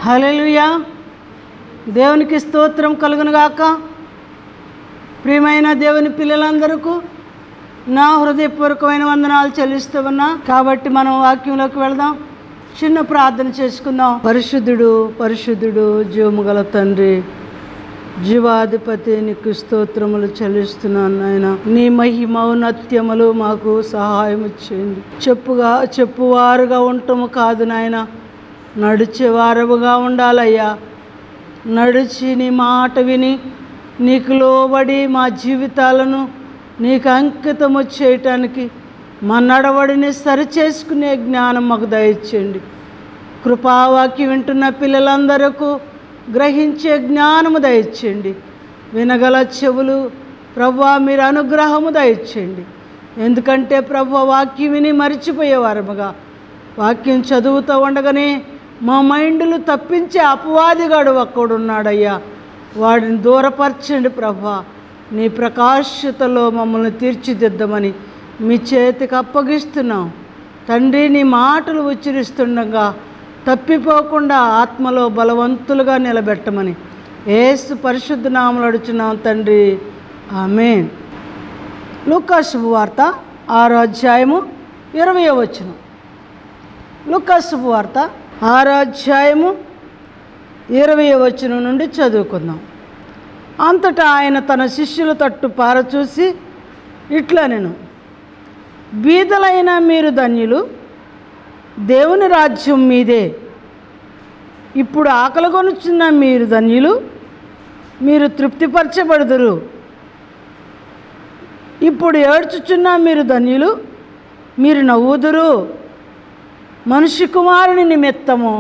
హల్లెలూయా దేవునికి స్తోత్రం కలుగునుగాక ప్రియమైన దేవుని పిల్లలందరకు నా హృదయపూర్వకమైన వందనాలు చెల్లిస్తూ ఉన్నా కాబట్టి మనం వాక్యంలోకి వెళదాం చిన్న ప్రార్థన చేసుకుందాం పరిశుద్ధుడు పరిశుద్ధుడు జీవము గల తండ్రి జీవాధిపతి నీకు స్తోత్రములు చెల్లిస్తున్నాను నాయన నీ మహిమ ఔన్నత్యములు మాకు సహాయం చేయండి చెప్పుగా చెప్పువారుగా ఉండటము కాదు నాయన నడిచేవారుగా ఉండాలయ్యా నడిచి నీ మాట విని నీకు లోబడి మా జీవితాలను నీకు అంకితము చేయటానికి మా నడవడిని సరిచేసుకునే జ్ఞానం మాకు దయచేయండి కృపావాక్యం వింటున్న పిల్లలందరకు గ్రహించే జ్ఞానము దయచేయండి వినగల చెవులు ప్రభు మీరు అనుగ్రహము దయచేయండి ఎందుకంటే ప్రభు వాక్యం విని మరిచిపోయేవారముగా వాక్యం చదువుతూ ఉండగానే మా మైండ్లు తప్పించే అపవాదిగాడు ఒక్కడున్నాడయ్యా వాడిని దూరపరచండి ప్రభా నీ ప్రకాశతలో మమ్మల్ని తీర్చిదిద్దమని మీ చేతికి అప్పగిస్తున్నాం తండ్రి నీ మాటలు ఉచ్చరిస్తుండగా తప్పిపోకుండా ఆత్మలో బలవంతులుగా నిలబెట్టమని ఏసు పరిశుద్ధ నామలు అడుచున్నాం తండ్రి ఆమె లూకాసు వార్త ఆరో అధ్యాయము ఇరవై వచనం లూకాసు వార్త ఆరో అధ్యాయము ఇరవై వచనం నుండి చదువుకుందాం అంతటా ఆయన తన శిష్యుల తట్టు పారచూసి ఇట్లా నేను బీదలైన మీరు ధన్యులు దేవుని రాజ్యం మీదే ఇప్పుడు ఆకలి కొనుచున్న మీరు ధన్యులు మీరు తృప్తిపరచబడుదురు ఇప్పుడు ఏడ్చుచున్న మీరు ధన్యులు మీరు నవ్వుదురు మనిషి కుమారుని నిమిత్తము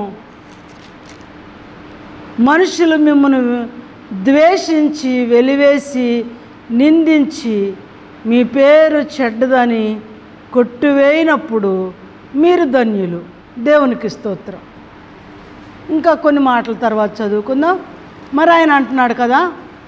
మనుషులు మిమ్మల్ని ద్వేషించి వెలివేసి నిందించి మీ పేరు చెడ్డదని కొట్టువేయినప్పుడు మీరు ధన్యులు దేవునికి స్తోత్రం ఇంకా కొన్ని మాటల తర్వాత చదువుకుందాం మరి ఆయన అంటున్నాడు కదా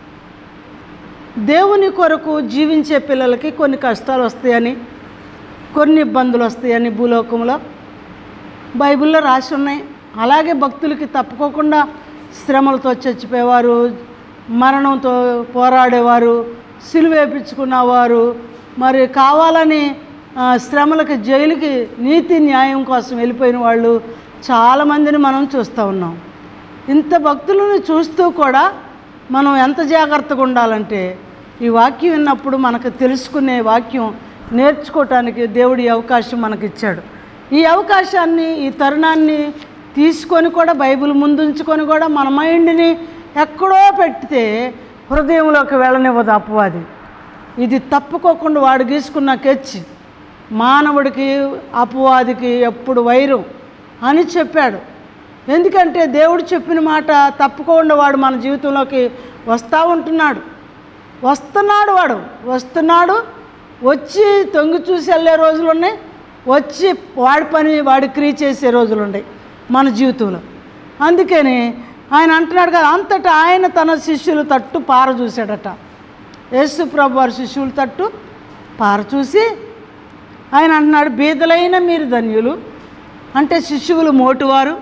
దేవుని కొరకు జీవించే పిల్లలకి కొన్ని కష్టాలు వస్తాయని కొన్ని ఇబ్బందులు వస్తాయని భూలోకంలో బైబిల్లో రాసి ఉన్నాయి అలాగే భక్తులకి తప్పుకోకుండా శ్రమలతో చచ్చిపోయేవారు మరణంతో పోరాడేవారు సిలువేపించుకున్నవారు మరి కావాలని ఆ, శ్రమలకి జైలుకి నీతి న్యాయం కోసం వెళ్ళిపోయిన వాళ్ళు చాలామందిని మనం చూస్తూ ఉన్నాం ఇంత భక్తులను చూస్తూ కూడా మనం ఎంత జాగ్రత్తగా ఉండాలంటే ఈ వాక్యం విన్నప్పుడు మనకు తెలుసుకునే వాక్యం నేర్చుకోవటానికి దేవుడి అవకాశం మనకి ఇచ్చాడు ఈ అవకాశాన్ని ఈ తరుణాన్ని తీసుకొని కూడా బైబిల్ ముందుంచుకొని కూడా మన మైండ్ని ఎక్కడో పెడితే హృదయంలోకి వెళ్ళనివ్వదు అపవాది ఇది తప్పుకోకుండా వాడు గీసుకున్న కెచ్చి మానవుడికి అపవాదికి ఎప్పుడు వైరం అని చెప్పాడు ఎందుకంటే దేవుడు చెప్పిన మాట తప్పకుండా వాడు మన జీవితంలోకి వస్తూ ఉంటున్నాడు వస్తున్నాడు వాడు వస్తున్నాడు వచ్చి తొంగి చూసి వెళ్ళే రోజులు ఉన్నాయి వచ్చి వాడి పని వాడి క్రియ చేసే రోజులు ఉన్నాయి మన జీవితంలో అందుకని ఆయన అంటున్నాడు కదా అంతటా ఆయన తన శిష్యులు తట్టు పార చూశాడట యేసు ప్రభు వారి శిష్యుల తట్టు పార చూసి ఆయన అంటున్నాడు బీదలైన మీరు ధన్యులు అంటే శిష్యువులు మోటువారు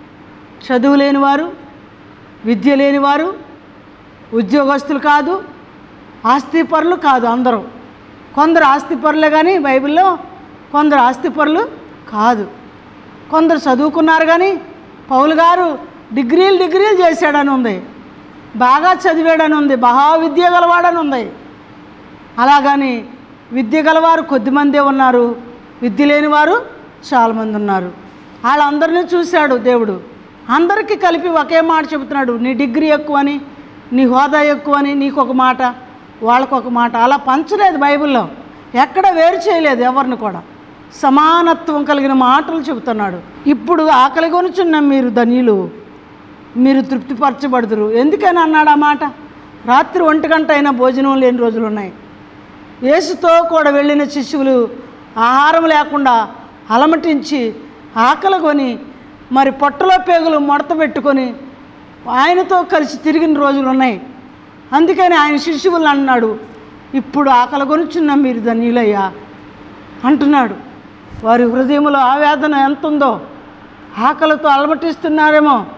చదువు లేనివారు విద్య లేనివారు ఉద్యోగస్తులు కాదు ఆస్తిపరులు కాదు అందరూ కొందరు ఆస్తిపరులే కానీ బైబిల్లో కొందరు ఆస్తిపరులు కాదు కొందరు చదువుకున్నారు కానీ పౌలు గారు డిగ్రీలు డిగ్రీలు చేశాడని ఉంది బాగా చదివాడని ఉంది మహా విద్య గలవాడని ఉంది అలాగని విద్య గలవారు కొద్దిమందే ఉన్నారు విద్య లేని వారు చాలామంది ఉన్నారు వాళ్ళందరినీ చూశాడు దేవుడు అందరికీ కలిపి ఒకే మాట చెబుతున్నాడు నీ డిగ్రీ ఎక్కువని నీ హోదా ఎక్కువని నీకు ఒక మాట వాళ్ళకొక మాట అలా పంచలేదు బైబిల్లో ఎక్కడ వేరు చేయలేదు ఎవరిని కూడా సమానత్వం కలిగిన మాటలు చెబుతున్నాడు ఇప్పుడు ఆకలి కొనుచున్న మీరు ధన్యులు మీరు తృప్తిపరచబడుదురు ఎందుకని అన్నాడు ఆ మాట రాత్రి ఒంటి గంట అయినా భోజనం లేని రోజులు ఉన్నాయి యేసుతో కూడా వెళ్ళిన శిష్యులు ఆహారం లేకుండా అలమటించి ఆకలి కొని మరి పొట్టలో పేగులు మడత పెట్టుకొని ఆయనతో కలిసి తిరిగిన రోజులు ఉన్నాయి అందుకని ఆయన శిష్యువులు అన్నాడు ఇప్పుడు ఆకలి కొనుచున్న మీరు ధన్యులయ్యా అంటున్నాడు వారి హృదయంలో ఆవేదన ఎంత ఉందో ఆకలితో అలమటిస్తున్నారేమో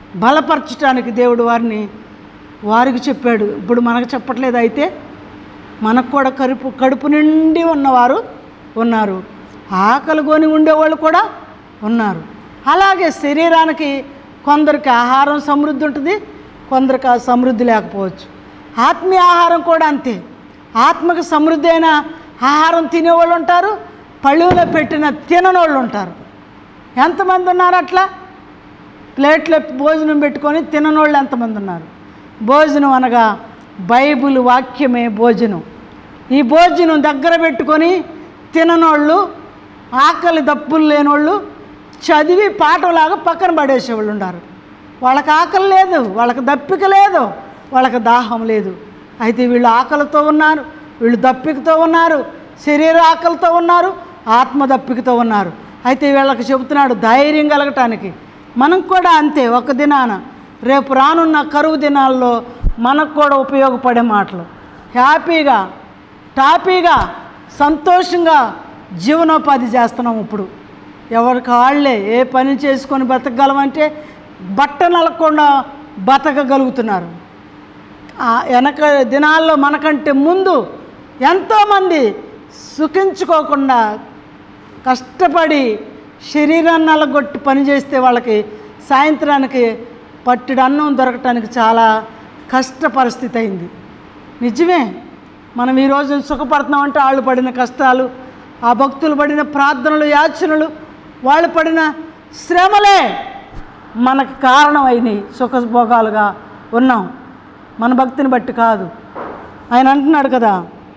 బలపరచడానికి దేవుడు వారిని వారికి చెప్పాడు ఇప్పుడు మనకు చెప్పట్లేదు అయితే మనకు కూడా కడుపు కడుపు నిండి ఉన్నవారు ఉన్నారు ఆకలి కొని ఉండేవాళ్ళు కూడా ఉన్నారు అలాగే శరీరానికి కొందరికి ఆహారం సమృద్ధి ఉంటుంది కొందరికి ఆ సమృద్ధి లేకపోవచ్చు ఆత్మీయ ఆహారం కూడా అంతే ఆత్మకు సమృద్ధి అయిన ఆహారం తినేవాళ్ళు ఉంటారు పళ్ళులో పెట్టిన తిననోళ్ళు ఉంటారు ఎంతమంది ఉన్నారు అట్లా ప్లేట్లో భోజనం పెట్టుకొని తిననోళ్ళు ఎంతమంది ఉన్నారు భోజనం అనగా బైబిల్ వాక్యమే భోజనం ఈ భోజనం దగ్గర పెట్టుకొని తిననోళ్ళు ఆకలి దప్పులు లేనోళ్ళు చదివి పాఠంలాగా పక్కన పడేసేవాళ్ళు ఉన్నారు వాళ్ళకి ఆకలి లేదు వాళ్ళకి దప్పిక లేదు వాళ్ళకి దాహం లేదు అయితే వీళ్ళు ఆకలితో ఉన్నారు వీళ్ళు దప్పికతో ఉన్నారు శరీర ఆకలితో ఉన్నారు ఆత్మ దప్పికతో ఉన్నారు అయితే వీళ్ళకి చెబుతున్నాడు ధైర్యం కలగటానికి మనం కూడా అంతే ఒక దినాన రేపు రానున్న కరువు దినాల్లో మనకు కూడా ఉపయోగపడే మాటలు హ్యాపీగా టాపీగా సంతోషంగా జీవనోపాధి చేస్తున్నాం ఇప్పుడు ఎవరికి వాళ్ళే ఏ పని చేసుకొని బతకగలమంటే బట్ట నలకుండా బతకగలుగుతున్నారు ఆ వెనక దినాల్లో మనకంటే ముందు ఎంతోమంది సుఖించుకోకుండా కష్టపడి శరీరాన్ని నలగొట్టి పని చేస్తే వాళ్ళకి సాయంత్రానికి పట్టిడు అన్నం దొరకటానికి చాలా కష్ట పరిస్థితి అయింది నిజమే మనం ఈరోజు సుఖపడుతున్నామంటే వాళ్ళు పడిన కష్టాలు ఆ భక్తులు పడిన ప్రార్థనలు యాచనలు వాళ్ళు పడిన శ్రమలే మనకు కారణమైనవి సుఖభోగాలుగా ఉన్నాం మన భక్తిని బట్టి కాదు ఆయన అంటున్నాడు కదా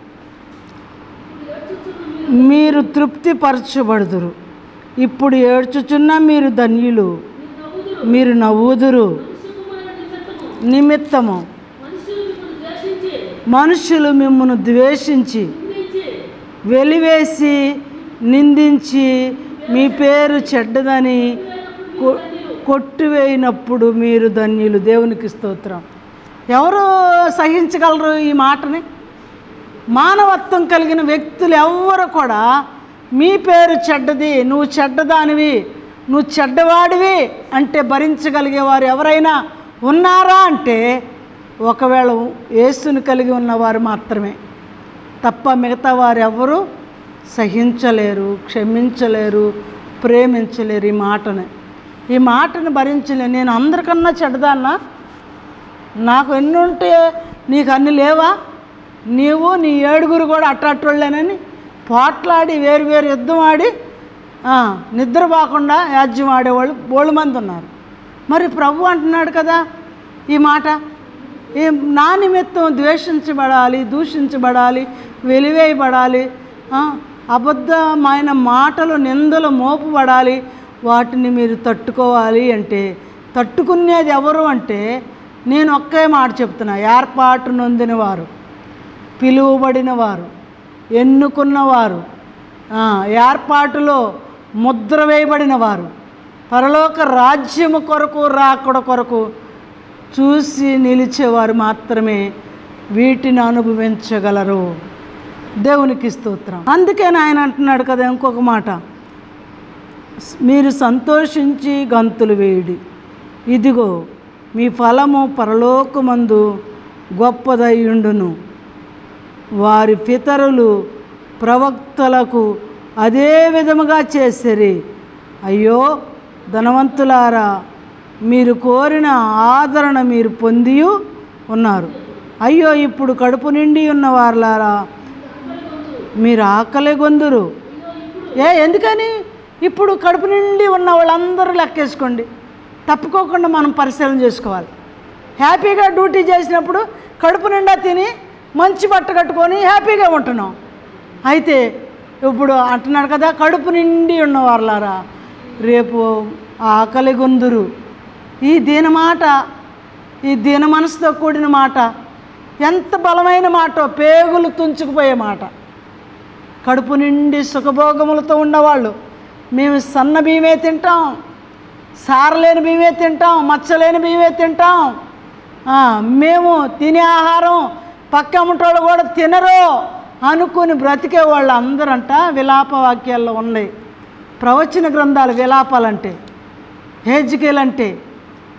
మీరు తృప్తిపరచబడుదురు ఇప్పుడు ఏడ్చుచున్న మీరు ధన్యులు మీరు నవ్వుదురు నిమిత్తము మనుషులు మిమ్మల్ని ద్వేషించి వెలివేసి నిందించి మీ పేరు చెడ్డదని కొ- కొట్టివేయినప్పుడు మీరు ధన్యులు దేవునికి స్తోత్రం ఎవరు సహించగలరు ఈ మాటని మానవత్వం కలిగిన వ్యక్తులు ఎవ్వరు కూడా మీ పేరు చెడ్డది నువ్వు చెడ్డదానివి నువ్వు చెడ్డవాడివి అంటే భరించగలిగేవారు ఎవరైనా ఉన్నారా అంటే ఒకవేళ యేసుని కలిగి ఉన్నవారు మాత్రమే తప్ప మిగతా వారు ఎవరు సహించలేరు క్షమించలేరు ప్రేమించలేరు ఈ మాటని ఈ మాటను భరించలేరు నేను అందరికన్నా చెడ్డదాన్నా నాకు ఎన్ని ఉంటే నీకు అన్ని లేవా నీవు నీ ఏడుగురు కూడా అట్టాటోళ్ళేనని పోట్లాడి వేరు వేరు యుద్ధం ఆడి ఆ, నిద్ర పోకుండా యాజ్యం ఆడేవాళ్ళు బోళ్ళు మంది ఉన్నారు మరి ప్రభు అంటున్నాడు కదా ఈ మాట ఈ నా నిమిత్తం ద్వేషించబడాలి దూషించబడాలి వెలివేయబడాలి ఆ, అబద్ధమైన మాటలు నిందలు మోపబడాలి వాటిని మీరు తట్టుకోవాలి అంటే తట్టుకునేది ఎవరు అంటే నేను ఒక్కే మాట చెప్తున్నా ఏర్పాటు నొందిన వారు పిలువబడిన వారు ఎన్నుకున్నవారు ఆ, ఏర్పాటులో ముద్ర వేయబడిన వారు పరలోక రాజ్యము కొరకు రాకడ కొరకు చూసి నిలిచేవారు మాత్రమే వీటిని అనుభవించగలరు దేవునికి స్తోత్రం అందుకే ఆయన అంటున్నాడు కదా ఇంకొక మాట మీరు సంతోషించి గంతులు వేయుడి ఇదిగో మీ ఫలము పరలోకమందు గొప్పదయ్యుండును వారి పితరులు ప్రవక్తలకు అదే విధముగా చేసిరి అయ్యో ధనవంతులారా మీరు కోరిన ఆదరణ మీరు పొంది ఉన్నారు అయ్యో ఇప్పుడు కడుపు నిండి ఉన్న వారులారా మీరు ఆకలి గొందురు ఏ ఎందుకని ఇప్పుడు కడుపు నిండి ఉన్న వాళ్ళందరూ లెక్కేసుకోండి తప్పుకోకుండా మనం పరిశీలన చేసుకోవాలి హ్యాపీగా డ్యూటీ చేసినప్పుడు కడుపు నిండా తిని మంచి బట్ట కట్టుకొని హ్యాపీగా ఉంటున్నాం అయితే ఇప్పుడు అంటున్నాడు కదా కడుపు నిండి ఉన్న వాళ్ళారా రేపు ఆకలి గొందురు ఈ దీన మాట ఈ దీన మనసుతో కూడిన మాట ఎంత బలమైన మాట పేగులు తుంచుకుపోయే మాట కడుపు నిండి సుఖభోగములతో ఉన్నవాళ్ళు మేము సన్న బియ్యమే తింటాం సారలేని బియ్యమే తింటాం మచ్చలేని బియ్యమే తింటాం ఆ, మేము తినే ఆహారం పక్క అమ్మటోళ్ళు కూడా తినరు అనుకుని బ్రతికే వాళ్ళు అందరంట విలాప వాక్యాల్లో ఉన్నాయి ప్రవచన గ్రంథాలు విలాపాలంటే హేజ్కేలంటే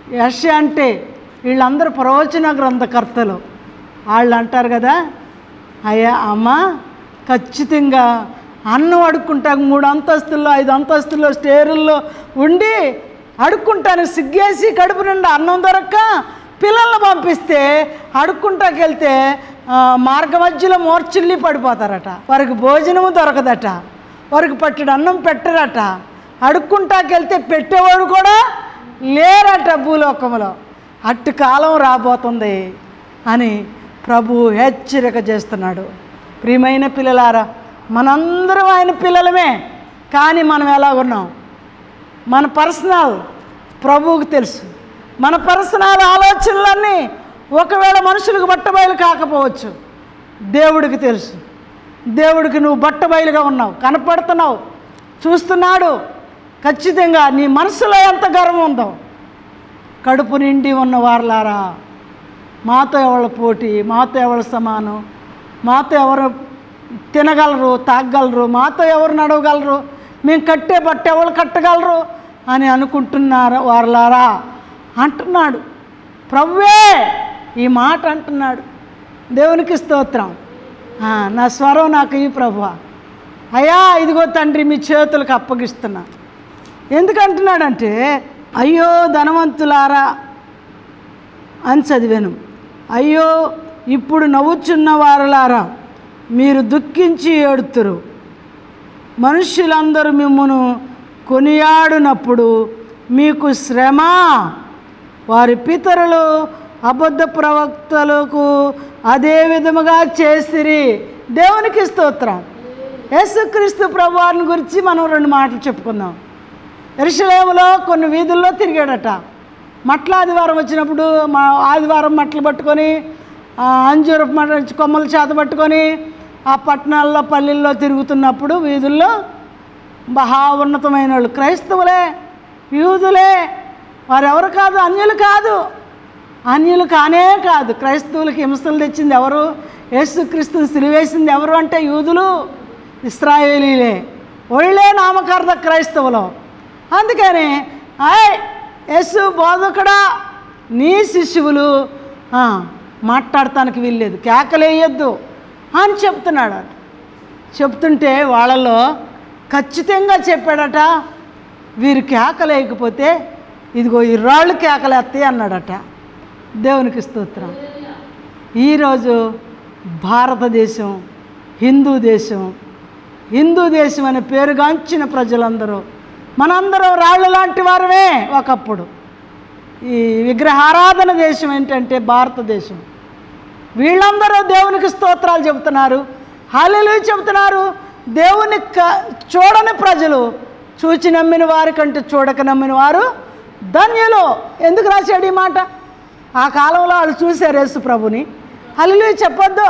యశ అంటే వీళ్ళందరూ ప్రవచన గ్రంథకర్తలు వాళ్ళు అంటారు కదా అయ్యా అమ్మ ఖచ్చితంగా అన్నం అడుక్కుంటాకు మూడు అంతస్తుల్లో ఐదు అంతస్తుల్లో స్టేరుల్లో ఉండి అడుక్కుంటాను సిగ్గేసి కడుపు నిండా అన్నం దొరక్క పిల్లల్ని పంపిస్తే అడుక్కుంటాకి వెళ్తే ఆ, మార్గ మధ్యలో మోర్చిల్లి పడిపోతారట వారికి భోజనము దొరకదట వారికి పట్టెడు అన్నం పెట్టరట అడుక్కుంటాకి వెళ్తే పెట్టేవాడు కూడా లేరట భూలోకంలో అట్టి కాలం రాబోతుంది అని ప్రభు హెచ్చరిక చేస్తున్నాడు ప్రియమైన పిల్లలారా మనందరం ఆయన పిల్లలమే కానీ మనం ఎలా ఉన్నాం మన పర్సనల్ ప్రభువుకు తెలుసు మన పర్సనల్ ఆలోచనలన్నీ ఒకవేళ మనుషులకు బట్టబయలు కాకపోవచ్చు దేవుడికి తెలుసు దేవుడికి నువ్వు బట్టబయలుగా ఉన్నావు కనపడుతున్నావు చూస్తున్నాడు ఖచ్చితంగా నీ మనసులో ఎంత గర్వం ఉందో కడుపు నిండి ఉన్న వారలారా మాతో ఎవరు పోటీ మాతో ఎవరు సమానం మాతో ఎవరు తినగలరు తాగగలరు మాతో ఎవరు నడవగలరు మేము కట్టే బట్ట ఎవరు కట్టగలరు అని అనుకుంటున్నారు వారలారా అంటున్నాడు ప్రవ్వే ఈ మాట అంటున్నాడు దేవునికి స్తోత్రం ఆ, నా స్వరం నాకు ఈ ప్రభు అయ్యా ఇదిగో తండ్రి మీ చేతులకు అప్పగిస్తున్నా ఎందుకంటున్నాడంటే అయ్యో ధనవంతులారా అని చదివాను అయ్యో ఇప్పుడు నవ్వుచున్న వారలారా మీరు దుఃఖించి ఏడుతురు మనుష్యులందరూ మిమ్మను కొనియాడునప్పుడు మీకు శ్రమ వారి పితరులు అబద్ధ ప్రవక్తలకు అదే విధముగా చేసిరి దేవునికి స్తోత్రం యేసుక్రీస్తు ప్రభువారిని గురించి మనం రెండు మాటలు చెప్పుకుందాం ఎరుసలేములో కొన్ని వీధుల్లో తిరిగాడట మట్ల ఆదివారం వచ్చినప్పుడు మా ఆదివారం మట్టలు పట్టుకొని ఆ, అంజూరపు మట్ల కొమ్మలు చేత పట్టుకొని ఆ పట్టణాల్లో పల్లెల్లో తిరుగుతున్నప్పుడు వీధుల్లో మహా ఉన్నతమైన వాళ్ళు క్రైస్తవులే యూదులే వారెవరు కాదు అన్యులు కాదు అన్యులు కానే కాదు క్రైస్తవులకి హింసలు తెచ్చింది ఎవరు యేసుక్రీస్తుని సిలివేసింది ఎవరు అంటే యూదులు ఇస్రాయేలీలే ఒళ్ళే నామకార్థ క్రైస్తవులు అందుకని ఆయ్ యేసు బోధకుడా నీ శిష్యువులు ఆ, మాట్లాడటానికి వీల్లేదు కేకలేయొద్దు అని చెప్తున్నాడు చెప్తుంటే వాళ్ళలో ఖచ్చితంగా చెప్పాడట వీరు కేకలేయకపోతే ఇదిగో ఈ రాళ్ళు కేకలేస్తాయి అన్నాడట దేవునికి స్తోత్రం ఈరోజు భారతదేశం హిందూ దేశం హిందూ దేశం అనే పేరుగాంచిన ప్రజలందరూ మనందరం రాళ్ళు లాంటి వారమే ఒకప్పుడు ఈ విగ్రహారాధన దేశం ఏంటంటే భారతదేశం వీళ్ళందరూ దేవునికి స్తోత్రాలు చెబుతున్నారు హాలెలు చెబుతున్నారు దేవుని క- చూడని ప్రజలు చూచి నమ్మిన వారి కంటే చూడక నమ్మిన వారు ధన్యులు ఎందుకు రాశాడు ఈ మాట ఆ కాలంలో వాళ్ళు చూశారు యేసు ప్రభుని హల్లు చెప్పొద్దు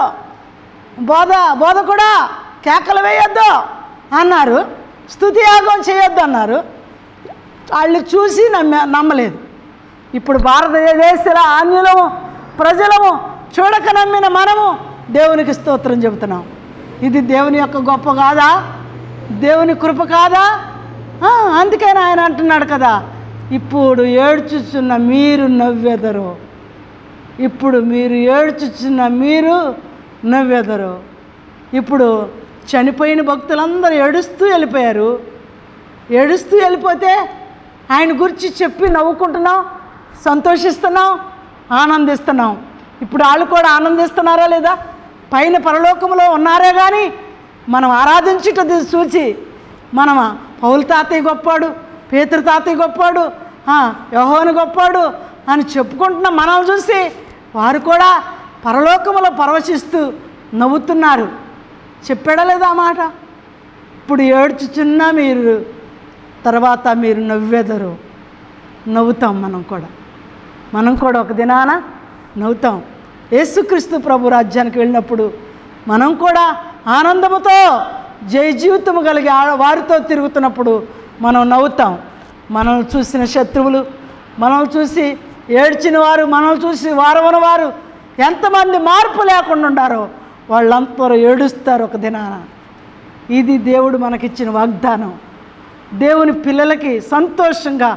బోధ బోధ కూడా కేకలు వేయొద్దు అన్నారు స్థుతి యాగం చేయొద్దు అన్నారు వాళ్ళు చూసి నమ్మ నమ్మలేదు ఇప్పుడు భారతదేశంలో ఆన్యులము ప్రజలము చూడక నమ్మిన మనము దేవునికి స్తోత్రం చెబుతున్నాం ఇది దేవుని యొక్క గొప్ప కాదా దేవుని కృప కాదా ఆ, అందుకని ఆయన అంటున్నాడు కదా ఇప్పుడు ఏడ్చుచున్న మీరు నవ్వెదరు ఇప్పుడు మీరు ఏడ్చుచున్న మీరు నవ్వెదరు ఇప్పుడు చనిపోయిన భక్తులందరూ ఏడుస్తూ వెళ్ళిపోయారు ఏడుస్తూ వెళ్ళిపోతే ఆయన గురించి చెప్పి నవ్వుకుంటున్నాం సంతోషిస్తున్నాం ఆనందిస్తున్నాం ఇప్పుడు వాళ్ళు కూడా ఆనందిస్తున్నారా లేదా పైన పరలోకంలో ఉన్నారే కానీ మనం ఆరాధించుటది చూచి మనం పౌలు తాతయ్య గొప్పాడు పేతృ తాతయ్య గొప్పాడు యహోని గొప్పాడు అని చెప్పుకుంటున్న మనల్ని చూసి వారు కూడా పరలోకములో పరవశిస్తూ నవ్వుతున్నారు చెప్పాడా లేదా ఆ మాట ఇప్పుడు ఏడ్చుచున్న మీరు తర్వాత మీరు నవ్వెదరు నవ్వుతాం మనం కూడా మనం కూడా ఒక దినాన నవ్వుతాం యేసుక్రీస్తు ప్రభు రాజ్యానికి వెళ్ళినప్పుడు మనం కూడా ఆనందముతో జయ జీవితము కలిగి ఆ- వారితో తిరుగుతున్నప్పుడు మనం నవ్వుతాం మనల్ని చూసిన శత్రువులు మనల్ని చూసి ఏడ్చిన వారు మనల్ని చూసి వారవని వారు ఎంతమంది మార్పు లేకుండా ఉండారో వాళ్ళందరూ ఏడుస్తారు ఒక దినాన ఇది దేవుడు మనకిచ్చిన వాగ్దానం దేవుని పిల్లలకి సంతోషంగా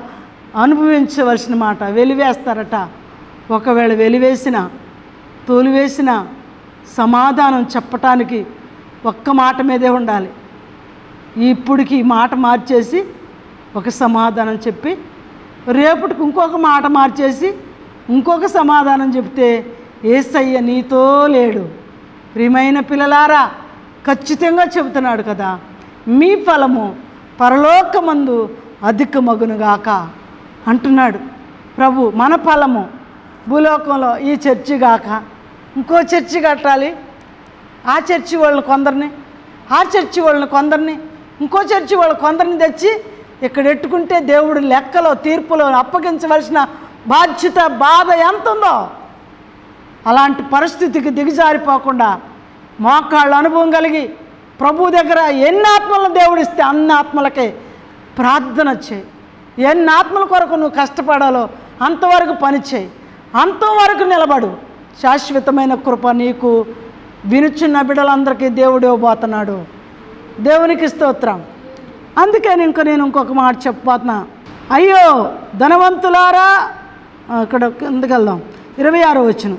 అనుభవించవలసిన మాట వెలివేస్తారట ఒకవేళ వెలివేసిన తోలివేసిన సమాధానం చెప్పటానికి ఒక్క మాట మీదే ఉండాలి ఇప్పుడుకి ఈ మాట మార్చేసి ఒక సమాధానం చెప్పి రేపటికి ఇంకొక మాట మార్చేసి ఇంకొక సమాధానం చెప్తే ఏసయ్య నీతో లేడు ప్రియమైన పిల్లలారా ఖచ్చితంగా చెబుతున్నాడు కదా మీ ఫలము పరలోకమందు అధికమగునుగాక అంటున్నాడు ప్రభు మన ఫలము భూలోకంలో ఈ చర్చి గాక ఇంకో చర్చి కట్టాలి ఆ చర్చి వాళ్ళని కొందరిని ఆ చర్చి వాళ్ళని కొందరిని ఇంకో చర్చి వాళ్ళు కొందరిని తెచ్చి ఇక్కడ ఎట్టుకుంటే దేవుడు లెక్కలో తీర్పులో అప్పగించవలసిన బాధ్యత బాధ ఎంత ఉందో అలాంటి పరిస్థితికి దిగజారిపోకుండా మోకాళ్ళ అనుభవం కలిగి ప్రభు దగ్గర ఎన్ని ఆత్మలను దేవుడిస్తే అన్ని ఆత్మలకే ప్రార్థన చేయి ఎన్ని ఆత్మల కొరకు నువ్వు కష్టపడాలో అంతవరకు పని చేయి అంతవరకు నిలబడు శాశ్వతమైన కృప నీకు వినుచున్న బిడ్డలందరికీ దేవుడు ఇవ్వబోతున్నాడు దేవునికి స్తోత్రం అందుకే ఇంక నేను ఇంకొక మాట చెప్పబోతున్నా అయ్యో ధనవంతులారా ఆ, ఇక్కడ కిందకి వెళ్దాం ఇరవై ఆరో వచ్చిన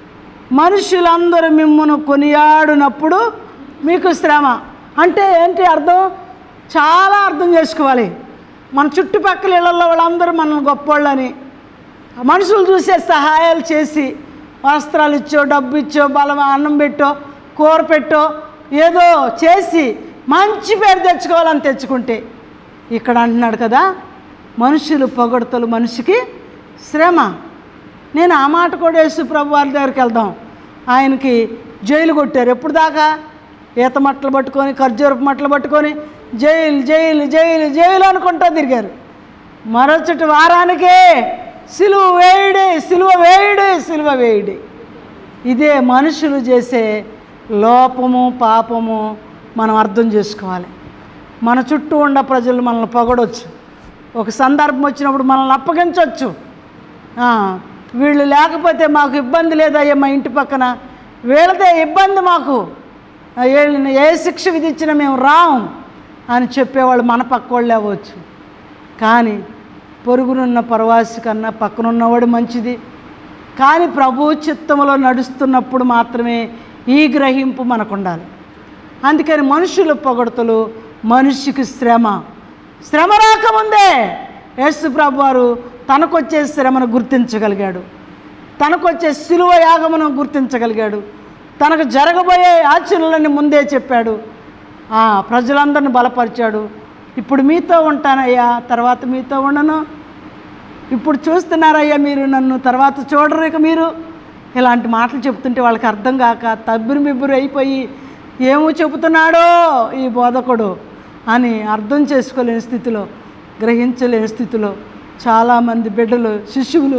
మనుషులందరూ మిమ్మల్ని కొనియాడునప్పుడు మీకు శ్రమ అంటే ఏంటి అర్థం చాలా అర్థం చేసుకోవాలి మన చుట్టుపక్కల ఇళ్ళల్లో వాళ్ళందరూ మనల్ని గొప్పోళ్ళని మనుషులు చూసే సహాయాలు చేసి వస్త్రాలు ఇచ్చో డబ్బు ఇచ్చో బలం అన్నం పెట్టో కూర పెట్టో ఏదో చేసి మంచి పేరు తెచ్చుకోవాలని తెచ్చుకుంటే ఇక్కడ అంటున్నాడు కదా మనుషులు పొగడతలు మనిషికి శ్రమ నేను ఆ మాట కూడా యేసు ప్రభు వారి దగ్గరికి వెళ్దాం ఆయనకి జైలు కొట్టారు ఎప్పుడు దాకా ఈత మట్టలు పట్టుకొని ఖర్జూరపు మట్టలు పట్టుకొని జైలు జైలు జైలు జైలు అనుకుంటా తిరిగారు మరొచ్చటి వారానికే సిలువ వేయుడి సిలువ వేయుడి సిలువ వేయుడి ఇదే మనుషులు చేసే లోపము పాపము మనం అర్థం చేసుకోవాలి మన చుట్టూ ఉన్న ప్రజలు మనల్ని పొగడొచ్చు ఒక సందర్భం వచ్చినప్పుడు మనల్ని అప్పగించవచ్చు ఆ, వీళ్ళు లేకపోతే మాకు ఇబ్బంది లేదయ్యా మా ఇంటి పక్కన వీళ్ళదే ఇబ్బంది మాకు ఆ, వీళ్ళని ఏ శిక్ష విధించినా మేము రాం అని చెప్పేవాళ్ళు మన పక్క వాళ్ళు అవ్వచ్చు కానీ పొరుగునున్న పరవాసి కన్నా పక్కనున్నవాడు మంచిది కానీ ప్రభు చిత్తంలో నడుస్తున్నప్పుడు మాత్రమే ఈ గ్రహింపు మనకు ఉండాలి అందుకని మనుషుల పొగడతలు మనిషికి శ్రమ శ్రమ రాకముందే యేసు ప్రభు వారు తనకొచ్చే శ్రమను గుర్తించగలిగాడు తనకొచ్చే సిలువ యాగమును గుర్తించగలిగాడు తనకు జరగబోయే ఆచరణలని ముందే చెప్పాడు ఆ, ప్రజలందరిని బలపరిచాడు ఇప్పుడు మీతో ఉంటానయ్యా తర్వాత మీతో ఉండను ఇప్పుడు చూస్తున్నారయ్యా మీరు నన్ను తర్వాత చూడరు ఇక మీరు ఇలాంటి మాటలు చెప్తుంటే వాళ్ళకి అర్థం కాక తబ్బిరి మిబ్బురు అయిపోయి ఏమో చెబుతున్నాడో ఈ బోధకుడు అని అర్థం చేసుకోలేని స్థితిలో గ్రహించలేని స్థితిలో చాలామంది బిడ్డలు శిశువులు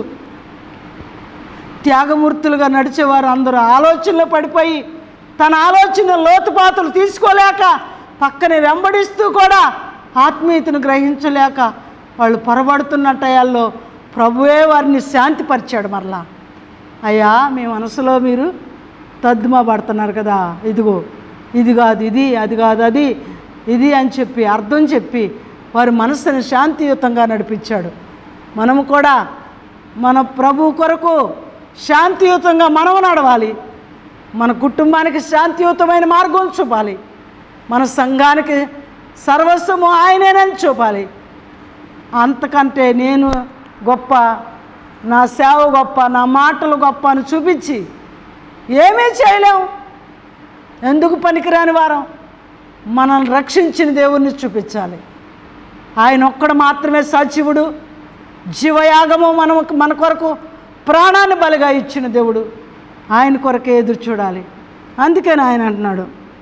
త్యాగమూర్తులుగా నడిచేవారు అందరూ ఆలోచనలో పడిపోయి తన ఆలోచన లోతుపాతులు తీసుకోలేక పక్కనే వెంబడిస్తూ కూడా ఆత్మీయతను గ్రహించలేక వాళ్ళు పొరబడుతున్న టయాల్లో ప్రభువే వారిని శాంతిపరిచాడు మరలా అయ్యా మీ మనసులో మీరు తద్దుమా పడుతున్నారు కదా ఇదిగో ఇది కాదు ఇది అది కాదు అది ఇది అని చెప్పి అర్థం చెప్పి వారి మనసుని శాంతియుతంగా నడిపించాడు మనము కూడా మన ప్రభు కొరకు శాంతియుతంగా మనము నడవాలి మన కుటుంబానికి శాంతియుతమైన మార్గం చూపాలి మన సంఘానికి సర్వస్వము ఆయనేనని చూపాలి అంతకంటే నేను గొప్ప నా సేవ గొప్ప నా మాటలు గొప్ప అని చూపించి ఏమీ చేయలేం ఎందుకు పనికిరాని వారం మనల్ని రక్షించిన దేవుణ్ణి చూపించాలి ఆయన ఒక్కడు మాత్రమే సజీవుడు జీవయాగము మనం మన కొరకు ప్రాణాన్ని బలిగా ఇచ్చిన దేవుడు ఆయన కొరకే ఎదురు చూడాలి అందుకని ఆయన అంటున్నాడు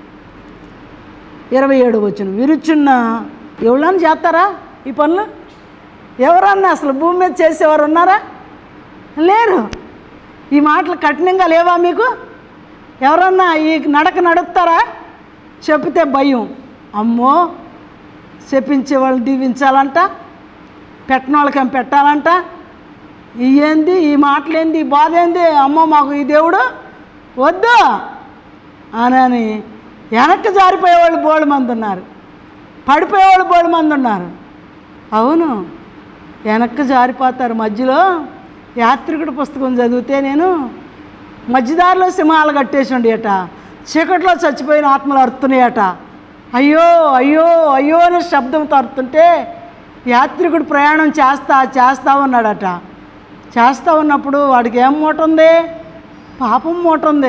ఇరవై ఏడు వచ్చిన విరుచున్న ఎవరన్నా చేస్తారా ఈ పనులు ఎవరన్నా అసలు భూమి మీద చేసేవారు ఉన్నారా లేరు ఈ మాటలు కఠినంగా లేవా మీకు ఎవరన్నా ఈ నడక నడుపుతారా చెప్తే భయం అమ్మో చెప్పించే వాళ్ళని దీవించాలంట పెట్టిన వాళ్ళకేం పెట్టాలంట ఈ ఏంది ఈ మాటలేంది ఈ బాధ ఏంది అమ్మో మాకు ఈ దేవుడు వద్దు అని వెనక్కి జారిపోయేవాళ్ళు బోడు మంది ఉన్నారు పడిపోయేవాళ్ళు బోడు మంది ఉన్నారు అవును వెనక్కి జారిపోతారు మధ్యలో యాత్రికుడి పుస్తకం చదివితే నేను మధ్యదారిలో సింహాలు కట్టేసి అట చీకట్లో చచ్చిపోయిన ఆత్మలు అరుతున్నాయట అయ్యో అయ్యో అయ్యో అనే శబ్దంతో అరుతుంటే యాత్రికుడు ప్రయాణం చేస్తా చేస్తా ఉన్నాడట చేస్తా ఉన్నప్పుడు వాడికి ఏం మూట ఉంది పాపం మూట ఉంది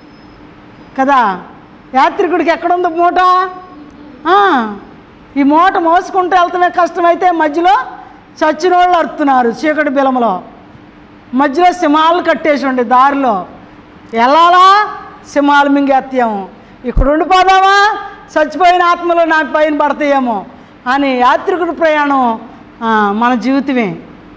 కదా యాత్రికుడికి ఎక్కడుంది మూట ఆ, ఈ మూట మోసుకుంటూ వెళ్తమే కష్టమైతే మధ్యలో చచ్చిన వాళ్ళు అరుతున్నారు చీకటి బిలమలో మధ్యలో సింహాలు కట్టేసి ఉండి దారిలో వెళ్ళాలా సింహాలు మింగేత్తాము ఇక్కడ ఉండిపోదామా చచ్చిపోయిన ఆత్మలు నాకు పైన పడతాయేమో అని యాత్రికుడి ప్రయాణం ఆ, మన జీవితమే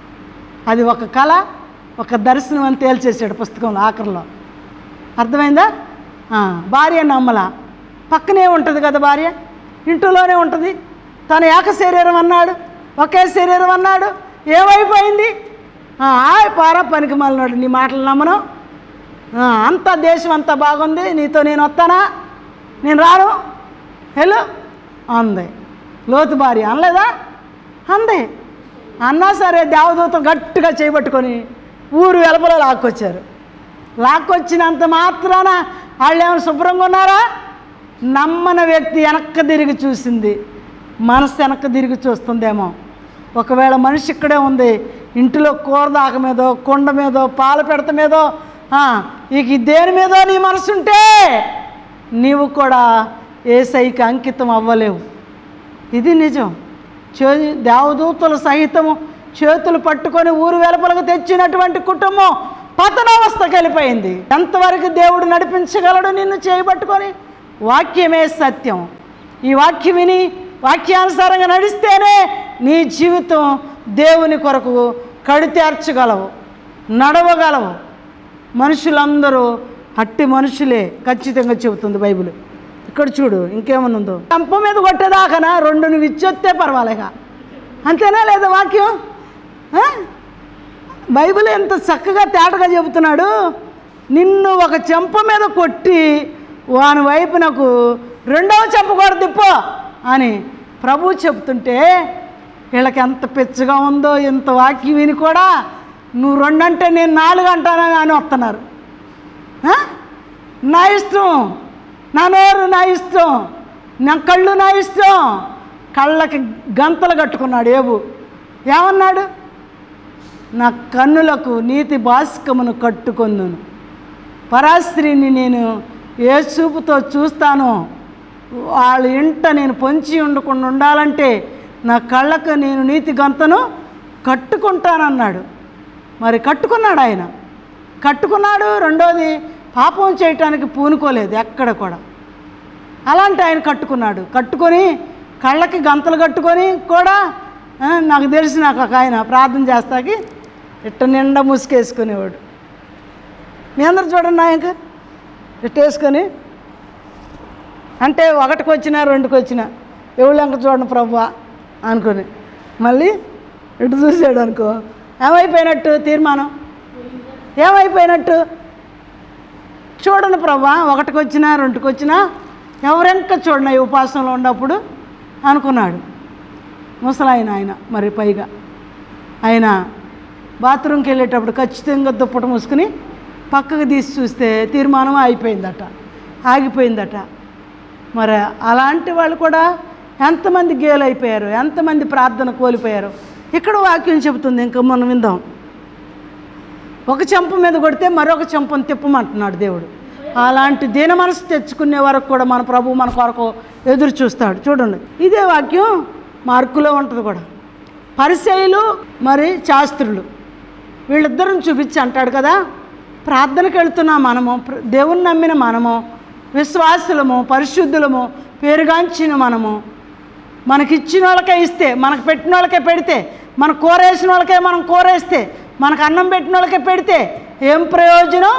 అది ఒక కళ ఒక దర్శనం అని తేల్చేసాడు పుస్తకంలో ఆఖరిలో అర్థమైందా ఆ, భార్య నమ్మల పక్కనే ఉంటుంది కదా భార్య ఇంటిలోనే ఉంటుంది తను ఏక శరీరం అన్నాడు ఒకే శరీరం అన్నాడు ఏమైపోయింది ఆ, ఆయ్ పారా పనికి మళ్ళీ నీ మాటలు నమ్మను ఆ, అంతా దేశం అంతా బాగుంది నీతో నేను వస్తానా నేను రాను హలో అంది లోతు భార్య అనలేదా అంది అన్నా సరే దేవదూత గట్టిగా చేయబట్టుకొని ఊరు వెలుపల లాక్కొచ్చారు లాక్కొచ్చినంత మాత్రాన వాళ్ళు ఏమైనా శుభ్రంగా ఉన్నారా నమ్మని వ్యక్తి వెనక్కి తిరిగి చూసింది మనసు వెనక్కి తిరిగి చూస్తుందేమో ఒకవేళ మనిషి ఇక్కడే ఉంది ఇంటిలో కూర దాక మీదో కొండ మీదో పాల పెడత మీదో ఆ, ఇక ఈ దేని మీదో నీ మనసు ఉంటే నీవు కూడా ఏసైకి అంకితం అవ్వలేవు ఇది నిజం చే దేవదూతలు సహితము చేతులు పట్టుకొని ఊరు వెలుపలకు తెచ్చినటువంటి కుటుంబం పతనావస్థకి వెళ్ళిపోయింది ఎంతవరకు దేవుడు నడిపించగలడు నిన్ను చేయబట్టుకొని వాక్యమే సత్యం ఈ వాక్యం విని వాక్యానుసారంగా నడిస్తేనే నీ జీవితం దేవుని కొరకు కడితేర్చగలవు నడవగలవు మనుషులందరూ అట్టి మనుషులే ఖచ్చితంగా చెబుతుంది బైబిల్ ఇక్కడ చూడు ఇంకేమన్నా ఉందో కంప మీద కొట్టేదాకనా రెండు నువ్వు ఇచ్చొస్తే పర్వాలేక అంతేనా లేదా వాక్యం ఆ? బైబిల్ ఎంత చక్కగా తేటగా చెబుతున్నాడు నిన్ను ఒక చెంప మీద కొట్టి వాని వైపు నాకు రెండవ చెంప కూడా తిప్పో అని ప్రభు చెప్తుంటే వీళ్ళకి ఎంత పిచ్చగా ఉందో ఇంత వాక్యం విని కూడా నువ్వు రెండంటే నేను నాలుగు అంటానని అని వస్తున్నారు ఆ? నా ఇష్టం నా నోరు నా ఇష్టం నా కళ్ళు నా ఇష్టం కళ్ళకి గంతలు కట్టుకున్నాడు ఏబు ఏమన్నాడు నా కన్నులకు నీతి భాస్కమును కట్టుకొందును పరాస్త్రీని నేను ఏ చూపుతో చూస్తానో వాళ్ళ ఇంట నేను పొంచి ఉండకుండా ఉండాలంటే నా కళ్ళకు నేను నీతి గంతను కట్టుకుంటానన్నాడు మరి కట్టుకున్నాడు ఆయన కట్టుకున్నాడు రెండోది పాపం చేయటానికి పూనుకోలేదు ఎక్కడ కూడా అలాంటి ఆయన కట్టుకున్నాడు కట్టుకొని కళ్ళకి గంతలు కట్టుకొని కూడా ఆ, నాకు తెలిసి నాకు ఒక ఆయన ప్రార్థన చేస్తాకి ఇట్ట నిండా ముసుకేసుకునేవాడు మీ అందరు చూడండి నాయక ఇట్ట వేసుకొని అంటే ఒకటికి వచ్చినా రెండుకి వచ్చినా ఎవళ్ళంక చూడండి ప్రభా అనుకుని మళ్ళీ ఇటు చూసాడు అనుకో ఏమైపోయినట్టు తీర్మానం ఏమైపోయినట్టు చూడండి ప్రభా ఒకటికి వచ్చినా రెండుకి వచ్చినా ఎవరెంక చూడండి ఈ ఉపాసనలో ఉన్నప్పుడు అనుకున్నాడు ముసలాయన ఆయన మరి పైగా ఆయన బాత్రూమ్కి వెళ్ళేటప్పుడు ఖచ్చితంగా దుప్పట మూసుకుని పక్కకు తీసి చూస్తే తీర్మానం అయిపోయిందట ఆగిపోయిందట మరి అలాంటి వాళ్ళు కూడా ఎంతమంది గేలు అయిపోయారు ఎంతమంది ప్రార్థన కోల్పోయారు ఇక్కడ వాక్యం చెబుతుంది ఇంకా మనం విందాం ఒక చెంప మీద కొడితే మరొక చెంపను తిప్పమంటున్నాడు దేవుడు అలాంటి దీన మనసు తెచ్చుకునే వరకు కూడా మన ప్రభు మన కొరకు ఎదురు చూస్తాడు చూడండి ఇదే వాక్యం మార్కులో ఉంటుంది కూడా పరిచయులు మరి శాస్త్రులు వీళ్ళిద్దరిని చూపించి అంటాడు కదా ప్రార్థనకు వెళ్తున్న మనము ప్ర- దేవుని నమ్మిన మనము విశ్వాసులము పరిశుద్ధులము పేరుగాంచిన మనము మనకిచ్చిన వాళ్ళకే ఇస్తే మనకు పెట్టిన వాళ్ళకే పెడితే మన కూర వేసిన వాళ్ళకే మనం కూర వేస్తే మనకు అన్నం పెట్టిన వాళ్ళకే పెడితే ఏం ప్రయోజనం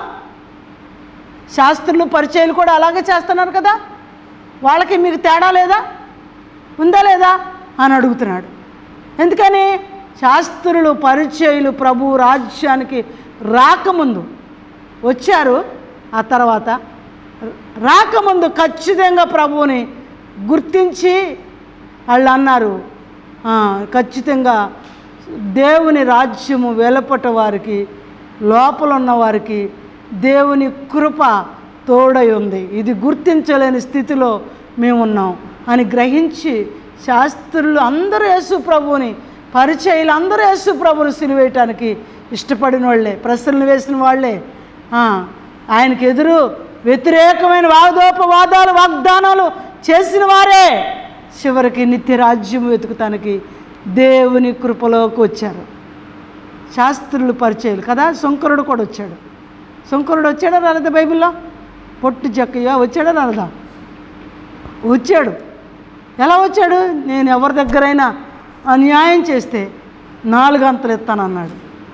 శాస్త్రులు పరిచయాలు కూడా అలాగే చేస్తున్నారు కదా వాళ్ళకి మీకు తేడా లేదా ఉందా లేదా అని అడుగుతున్నాడు ఎందుకని శాస్త్రులు పరిచయులు ప్రభు రాజ్యానికి రాకముందు వచ్చారు ఆ తర్వాత రాకముందు ఖచ్చితంగా ప్రభువుని గుర్తించి వాళ్ళు అన్నారు "ఆ, ఖచ్చితంగా దేవుని రాజ్యము వెలపట వారికి లోపల ఉన్న వారికి దేవుని కృప తోడై ఉంది ఇది గుర్తించలేని స్థితిలో మేము ఉన్నాం అని గ్రహించి శాస్త్రులు అందరూ యేసు ప్రభువుని పరిచయులు అందరూ యేసు ప్రభుని సిలువేయటానికి ఇష్టపడిన వాళ్ళే ప్రశ్నలు వేసిన వాళ్ళే ఆ, ఆయనకు ఎదురు వ్యతిరేకమైన వాదోపవాదాలు వాగ్దానాలు చేసిన వారే చివరికి నిత్య రాజ్యం వెతుకుతానికి దేవుని కృపలోకి వచ్చారు శాస్త్రులు పరిచయాలు కదా శంకరుడు కూడా వచ్చాడు శంకరుడు వచ్చాడా రాలేదా బైబిల్లో పొట్టు చెక్కయ్య వచ్చాడా రాలేదా వచ్చాడు ఎలా వచ్చాడు నేను ఎవరి దగ్గరైనా అన్యాయం చేస్తే నాలుగు అంతలు ఇస్తానన్నాడు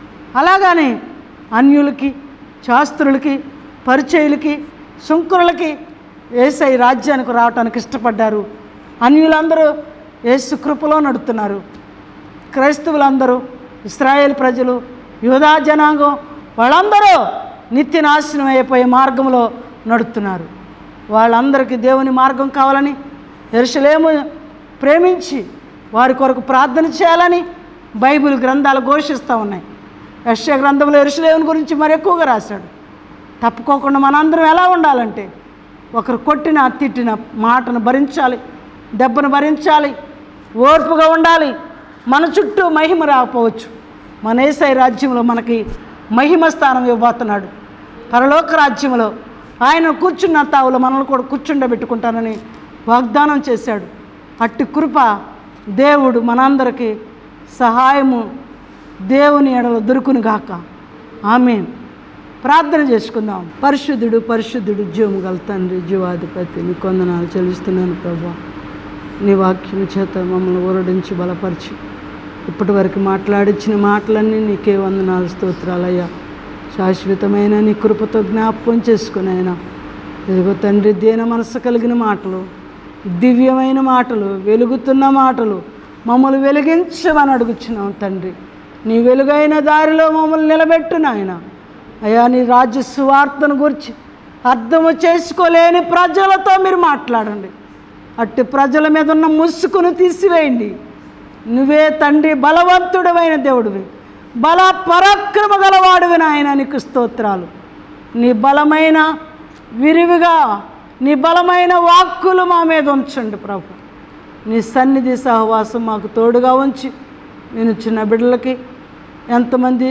అలాగని అన్యులకి శాస్త్రులకి పరిచయులకి శంకరులకి ఏసై రాజ్యానికి రావటానికి ఇష్టపడ్డారు అన్యులందరూ యేసు కృపలో నడుస్తున్నారు క్రైస్తవులందరూ ఇస్రాయేల్ ప్రజలు యూదా జనాంగం వాళ్ళందరూ నిత్య నాశనం అయిపోయే మార్గంలో నడుస్తున్నారు వాళ్ళందరికీ దేవుని మార్గం కావాలని ఎరుసలేము ప్రేమించి వారి కొరకు ప్రార్థన చేయాలని బైబిల్ గ్రంథాలు ఘోషిస్తూ ఉన్నాయి యశ్య గ్రంథంలో ఎరుసలేముని గురించి మరి ఎక్కువగా రాశాడు తప్పుకోకుండా మనందరం ఎలా ఉండాలంటే ఒకరు కొట్టిన తిట్టిన మాటను భరించాలి దెబ్బను భరించాలి ఓర్పుగా ఉండాలి మన చుట్టూ మహిమ రాకపోవచ్చు మన ఏసై రాజ్యంలో మనకి మహిమ స్థానం ఇవ్వబోతున్నాడు పరలోక రాజ్యంలో ఆయన కూర్చున్న తావులో మనల్ని కూడా కూర్చుండబెట్టుకుంటానని వాగ్దానం చేశాడు అట్టి కృప దేవుడు మనందరికీ సహాయము దేవుని ఎడల దొరుకును గాక ఆమె ప్రార్థన చేసుకుందాం పరిశుద్ధుడు పరిశుద్ధుడు జీవము గల తండ్రి జీవాధిపతి నీ కొందనాలు చెల్లిస్తున్నాను ప్రభా నీ వాక్యం చేత మమ్మల్ని ఊరడించి బలపరిచి ఇప్పటి వరకు మాట్లాడించిన మాటలన్నీ నీకే వందనాలు స్తోత్రాలయ్యా శాశ్వతమైన నీ కృపతో జ్ఞాపకం చేసుకుని ఆయన ఇదిగో తండ్రి దీన మనసు కలిగిన మాటలు దివ్యమైన మాటలు వెలుగుతున్న మాటలు మమ్మల్ని వెలిగించమని అడుగుచున్నాం తండ్రి నీ వెలుగైన దారిలో మమ్మల్ని నిలబెట్టు నాయన అయ్యా నీ రాజ్య సువార్తను గురించి అర్థము చేసుకోలేని ప్రజలతో మీరు మాట్లాడండి అట్టి ప్రజల మీద ఉన్న ముసుగును తీసివేయండి నువ్వే తండ్రి బలవంతుడమైన దేవుడివి బల పరాక్రమ గలవాడివి నాయన నీకు స్తోత్రాలు నీ బలమైన విరివిగా నీ బలమైన వాక్కులు మా మీద ఉంచండి ప్రభు నీ సన్నిధి సహవాసం మాకు తోడుగా ఉంచి నేను చిన్న బిడ్డలకి ఎంతమంది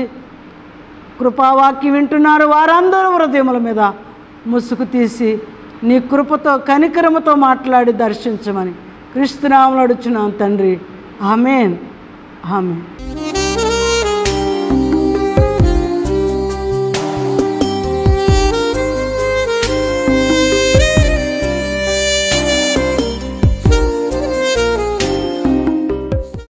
కృపావాక్యం వింటున్నారు వారందరూ హృదయముల మీద ముసుగు తీసి నీ కృపతో కనికరముతో మాట్లాడి దర్శించమని క్రీస్తునామలు అడుచున్నాం తండ్రి ఆమెన్ ఆమెన్